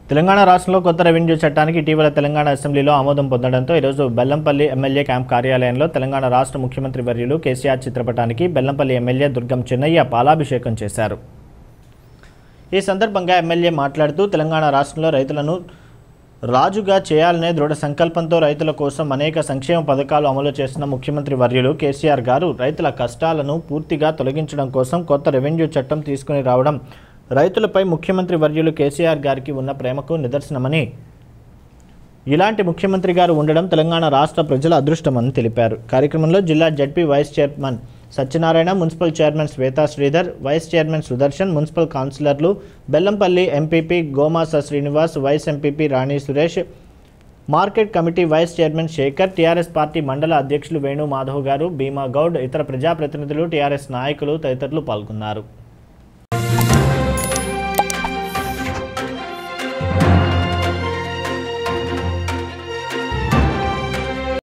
తెలంగాణ రాష్ట్రంలో కొత్త రెవెన్యూ చట్టానికి ఇటీవల తెలంగాణ అసెంబ్లీలో ఆమోదం పొందడంతో ఈరోజు బెల్లంపల్లి ఎమ్మెల్యే క్యాంప్ కార్యాలయంలో తెలంగాణ రాష్ట్ర ముఖ్యమంత్రి వర్యులు కేసీఆర్ చిత్రపటానికి బెల్లంపల్లి ఎమ్మెల్యే దుర్గం చిన్నయ్య పాలాభిషేకం చేశారు ఈ సందర్భంగా ఎమ్మెల్యే మాట్లాడుతూ తెలంగాణ రాష్ట్రంలో రైతులను రాజుగా చేయాలనే దృఢ సంకల్పంతో రైతుల కోసం అనేక సంక్షేమ పథకాలు అమలు చేస్తున్న ముఖ్యమంత్రి వర్యులు కేసీఆర్ గారు రైతుల కష్టాలను పూర్తిగా తొలగించడం కోసం కొత్త రెవెన్యూ చట్టం తీసుకుని రావడం రైతులపై ముఖ్యమంత్రి వర్యులు కేసీఆర్ గారికి ఉన్న ప్రేమకు నిదర్శనమని ఇలాంటి ముఖ్యమంత్రి గారు ఉండడం తెలంగాణ రాష్ట్ర ప్రజల అదృష్టమని తెలిపారు కార్యక్రమంలో జిల్లా ZP vice chairman Satyanarayana municipal chairman Shweta Sridhar vice chairman Sudarshan municipal కౌన్సిలర్లు Bellampalli MPP Gomasa Srinivas vice MPP Rani Suresh market committee vice chairman Shekhar TRS party మండల అధ్యక్షులు వేణు మాధవ్ గారు భీమా గౌడ్ ఇతర ప్రజాప్రతినిధులు టీఆర్ఎస్ నాయకులు తదితరులు పాల్గొన్నారు